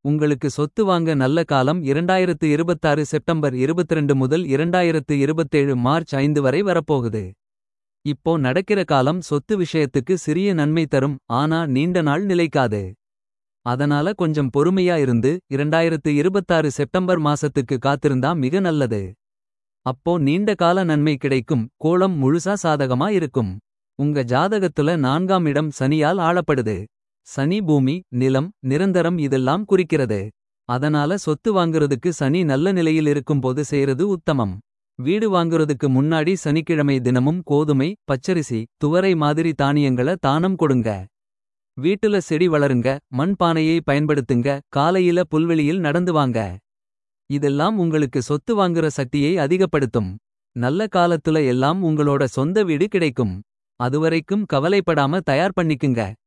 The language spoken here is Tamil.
உங்களுக்கு சொத்து வாங்க நல்ல காலம் 2026 செப்டம்பர் 22 முதல் 2027 மார்ச் 5 வரை வரப்போகுது. இப்போ நடக்கிற காலம் சொத்து விஷயத்துக்கு சிறிய நன்மை தரும் ஆனா நீண்ட நாள் நிலைக்காது. அதனால கொஞ்சம் பொறுமையா இருந்து 2026 செப்டம்பர் மாசத்துக்கு காத்திருந்தா மிக நல்லது. அப்போ நீண்ட கால நன்மை கிடைக்கும் கோளம் முழுசா சாதகமா இருக்கும். உங்க ஜாதகத்துல நான்காம் இடம் சனியால் ஆளப்படுது. சனி பூமி நிலம் நிரந்தரம் இதெல்லாம் குறிக்கிறது. அதனால சொத்து வாங்குறதுக்கு சனி நல்ல நிலையில் இருக்கும்போது செய்யறது உத்தமம். வீடு வாங்குறதுக்கு முன்னாடி சனிக்கிழமை தினமும் கோதுமை பச்சரிசி துவரை மாதிரி தானியங்கள தானம் கொடுங்க. வீட்டுல செடி வளருங்க மண் பானையை பயன்படுத்துங்க காலையில புல்வெளியில் நடந்து வாங்க. இதெல்லாம் உங்களுக்கு சொத்து வாங்குற சக்தியை அதிகப்படுத்தும். நல்ல காலத்துல எல்லாம் உங்களோட சொந்த வீடு கிடைக்கும். அதுவரைக்கும் கவலைப்படாம தயார் பண்ணிக்குங்க.